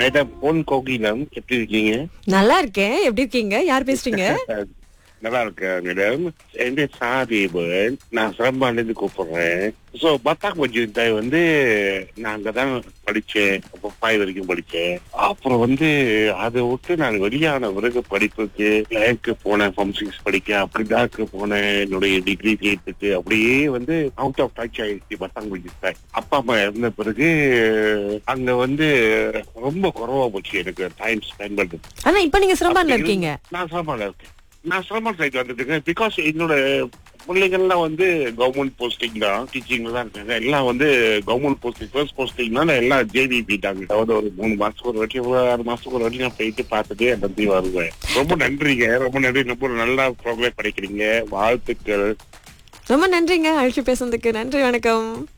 madam பொன் கோகிலம் எப்படி இருக்கீங்க நல்லா இருக்கேன் எப்படி இருக்கீங்க யார் பேசுறீங்க நல்லா இருக்கேன் மேடம் என் பேர் சாதேவன் நான் சிரம்பால இருந்து கூப்பிடுறேன் சோ பத்தாக் மஜூத்தாய் வந்து நான் அங்கதான் படிச்சேன் பப்பாய் வரைக்கும் படிச்சேன் அப்புறம் வந்து அதை விட்டு நான் வெளியான பிறகு படிப்புக்கு லேக்கு போனேன் ஃபார்ம் சிக்ஸ் படிக்க அப்படிதாக்கு போனேன் என்னுடைய டிகிரி சேர்த்துட்டு அப்படியே வந்து அவுட் ஆஃப் டச் ஆயிடுச்சு பத்தாங் மஜூத்தாய் அப்பா அம்மா இறந்த பிறகு அங்க வந்து ரொம்ப குறைவா போச்சு எனக்கு டைம் ஸ்பெண்ட் பண்றது ஆனா இப்ப நீங்க சிரம்பான்ல இருக்கீங்க நான் சிரமம்ல இருக்கேன் நான் சிரமம் சைட் வந்துட்டு இருக்கேன் பிகாஸ் என்னோட பிள்ளைகள்லாம் வந்து கவர்மெண்ட் போஸ்டிங் தான் டீச்சிங்ல தான் இருக்காங்க எல்லாம் வந்து கவர்மெண்ட் போஸ்டிங் ஃபர்ஸ்ட் போஸ்டிங்னால எல்லாம் ஜேவி போயிட்டாங்க அதாவது ஒரு மூணு மாசத்துக்கு ஒரு வாட்டி ஒரு ஆறு மாசத்துக்கு ஒரு வாட்டி நான் போயிட்டு பார்த்துட்டு எல்லாத்தையும் வருவேன் ரொம்ப நன்றிங்க ரொம்ப நன்றி ரொம்ப நல்லா ப்ரோக்ராம் படிக்கிறீங்க வாழ்த்துக்கள் ரொம்ப நன்றிங்க அழைச்சி பேசுனதுக்கு நன்றி வணக்கம்